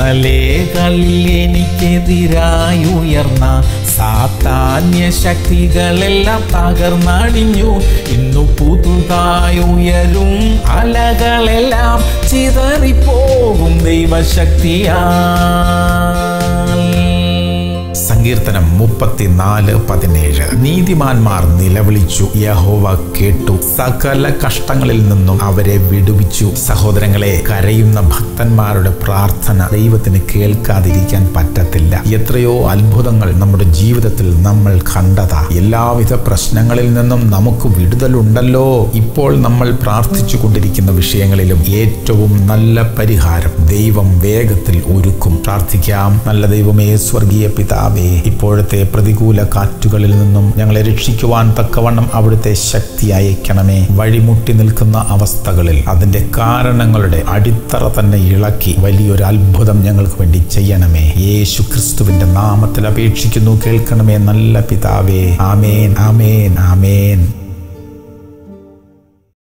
ഇന്നലെകളിൽ എനിക്കെതിരായി ഉയർന്ന സാത്താന്യ ശക്തികളെല്ലാം തകർന്നടിഞ്ഞു ഇന്നു പുതുതായി ഉയരും അലകളെല്ലാം ചിതറിപ്പോകും ദൈവശക്തിയാൽ സങ്കീർത്തനം മുപ്പത്തിനാല് പതിനേഴ് നീതിമാന്മാർ നിലവിളിച്ചു യഹോവ കേട്ടു സകല കഷ്ടങ്ങളിൽ നിന്നും അവരെ വിടുവിച്ചു സഹോദരങ്ങളെ കരയുന്ന ഭക്തന്മാരുടെ പ്രാർത്ഥന ദൈവത്തിന് കേൾക്കാതിരിക്കാൻ പറ്റത്തില്ല എത്രയോ അത്ഭുതങ്ങൾ നമ്മുടെ ജീവിതത്തിൽ നമ്മൾ കണ്ടതാ എല്ലാവിധ പ്രശ്നങ്ങളിൽ നിന്നും നമുക്ക് വിടുതലുണ്ടല്ലോ ഇപ്പോൾ നമ്മൾ പ്രാർത്ഥിച്ചു കൊണ്ടിരിക്കുന്ന വിഷയങ്ങളിലും ഏറ്റവും നല്ല പരിഹാരം ദൈവം വേഗത്തിൽ ഒരുക്കും പ്രാർത്ഥിക്കാം നല്ല ദൈവമേ സ്വർഗീയ പിതാവേ ഇപ്പോഴത്തെ പ്രതികൂല കാറ്റുകളിൽ നിന്നും ഞങ്ങളെ രക്ഷിക്കുവാൻ തക്കവണ്ണം അവിടുത്തെ ശക്തി അയക്കണമേ വഴിമുട്ടി നിൽക്കുന്ന അവസ്ഥകളിൽ അതിന്റെ കാരണങ്ങളുടെ അടിത്തറ തന്നെ ഇളക്കി വലിയൊരു അത്ഭുതം ഞങ്ങൾക്ക് വേണ്ടി ചെയ്യണമേ യേശു ക്രിസ്തുവിന്റെ നാമത്തിൽ അപേക്ഷിക്കുന്നു കേൾക്കണമേ നല്ല പിതാവേ ആമേൻ ആമേൻ